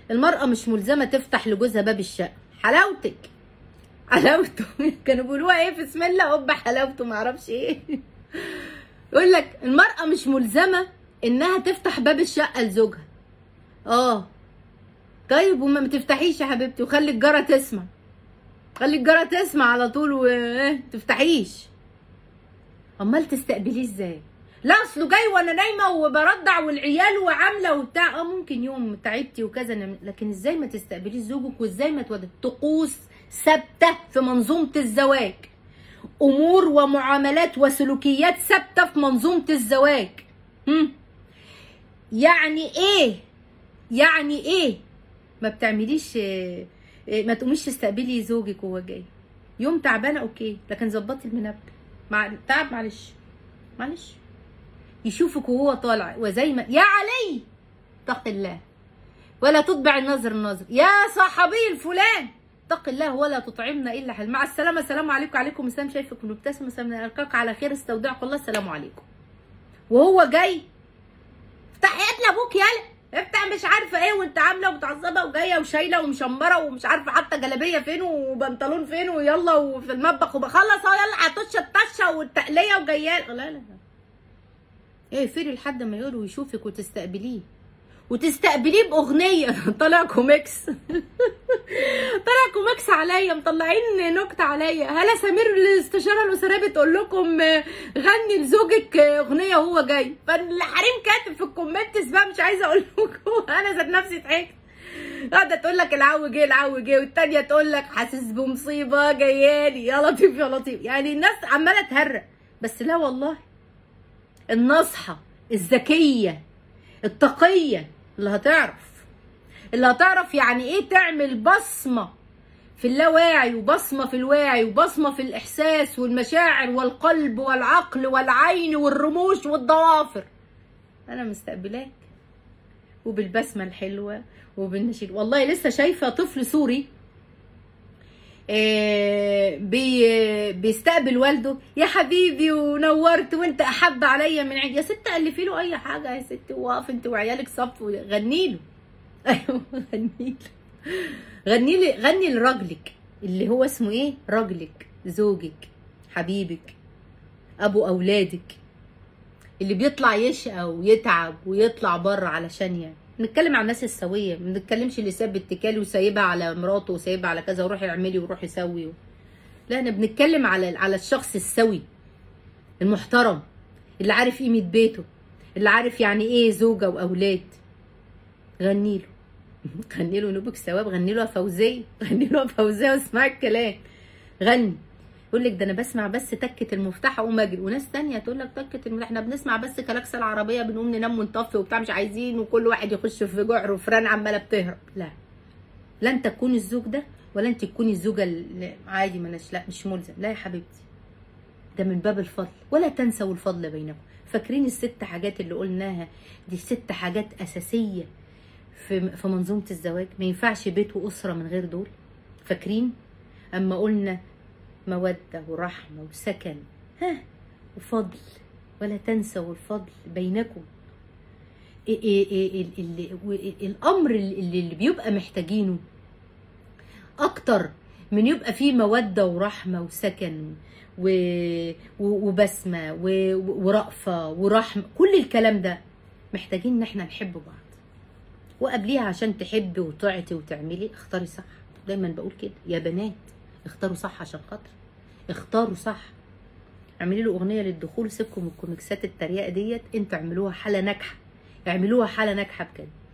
المرأة مش ملزمة تفتح لجوزها باب الشقة حلاوتك حلاوته كانوا بيقولوها ايه في اسم الله قبة حلاوته معرفش ايه يقول لك المرأة مش ملزمة انها تفتح باب الشقة لزوجها اه طيب وما ما تفتحيش يا حبيبتي وخلي الجارة تسمع خلي الجارة تسمع على طول و تفتحيش امال تستقبليه ازاي لا اصله جاي وانا نايمه وبردع والعيال وعامله وبتاع اه ممكن يوم تعبتي وكذا نعمل- لكن ازاي ما تستقبليش زوجك وازاي ما تودي طقوس ثابته في منظومه الزواج امور ومعاملات وسلوكيات ثابته في منظومه الزواج هم؟ يعني ايه يعني ايه ما بتعمليش آه، آه، ما تقوميش تستقبلي زوجك وهو جاي يوم تعبانه اوكي لكن ظبطي المنبه مع تعب معلش معلش يشوفك وهو طالع وزي ما يا علي اتق الله ولا تطبع النظر النظر يا صاحبي الفلان اتق الله ولا تطعمنا الا حل مع السلامه السلام عليكم وعليكم السلام شايفك مبتسمه سلام القاك على خير استودعكم الله السلام عليكم وهو جاي افتح يا ابوك يلا افتح مش عارفه ايه وانت عامله ومتعصبه وجايه وشايله ومشمره ومش عارفه حاطه جلابيه فين وبنطلون فين ويلا وفي المطبخ وبخلص اهو يلا هتطشه الطشه والتقليه وجايه لا لا لا ايه فيري لحد ما يقول ويشوفك وتستقبليه وتستقبليه باغنيه طالع كوميكس طالع كوميكس عليا مطلعين نكته عليا هلا سمير الاستشاره الاسريه بتقول لكم آه، غني لزوجك آه، اغنيه وهو جاي فالحريم كاتب في الكومنتس بقى مش عايزه اقول لكم انا ذات نفسي ضحكت قاعده تقول لك العو جه العو جه والتانيه تقول لك حاسس بمصيبه جايالي يا لطيف يا لطيف يعني الناس عماله تهرق بس لا والله الناصحه الذكيه التقيه اللي هتعرف اللي هتعرف يعني ايه تعمل بصمه في اللاواعي وبصمه في الواعي وبصمه في الاحساس والمشاعر والقلب والعقل والعين والرموش والضوافر انا مستقبلاك وبالبسمه الحلوه وبالنشيد والله لسه شايفه طفل سوري آه، بي بيستقبل والده يا حبيبي ونورت وانت احب عليا من عيد يا ست الفي له اي حاجه يا ست وقف انت وعيالك صف غني له ايوه غني له غني لي غني لراجلك اللي هو اسمه ايه راجلك زوجك حبيبك ابو اولادك اللي بيطلع يشقى ويتعب ويطلع بره علشان يعني نتكلم عن الناس السويه ما بنتكلمش اللي ساب اتكالي وسايبها على مراته وسايبها على كذا وروحي اعملي وروحي سوي لا انا بنتكلم على على الشخص السوي المحترم اللي عارف قيمه بيته اللي عارف يعني ايه زوجه واولاد غني له غني له نوبك ثواب غني له يا فوزيه غني له يا فوزيه واسمعي الكلام غني يقول لك ده انا بسمع بس تكه المفتاح اقوم اجري وناس تانية تقول لك تكه المفتاح احنا بنسمع بس كلاكس العربيه بنقوم ننام ونطفي وبتاع مش عايزين وكل واحد يخش في جعر وفران عماله بتهرب لا لا انت تكون الزوج ده ولا انت تكوني الزوجه اللي عادي مالناش لا مش ملزم لا يا حبيبتي ده من باب الفضل ولا تنسوا الفضل بينكم فاكرين الست حاجات اللي قلناها دي ست حاجات اساسيه في في منظومه الزواج ما ينفعش بيت واسره من غير دول فاكرين اما قلنا موده ورحمه وسكن ها وفضل ولا تنسوا الفضل بينكم إيه إيه إيه ال- ال- و- الامر اللي اللي بيبقى محتاجينه اكتر من يبقى فيه موده ورحمه وسكن و... و- وبسمه و... ورأفه ورحمه كل الكلام ده محتاجين ان احنا نحب بعض وقبليها عشان تحبي وتعطي وتعملي اختاري صح دايما بقول كده يا بنات اختاروا صح عشان خاطر اختاروا صح اعملي له اغنيه للدخول سيبكم من الكوميكسات التريقه ديت انتوا اعملوها حاله ناجحه اعملوها حاله ناجحه بجد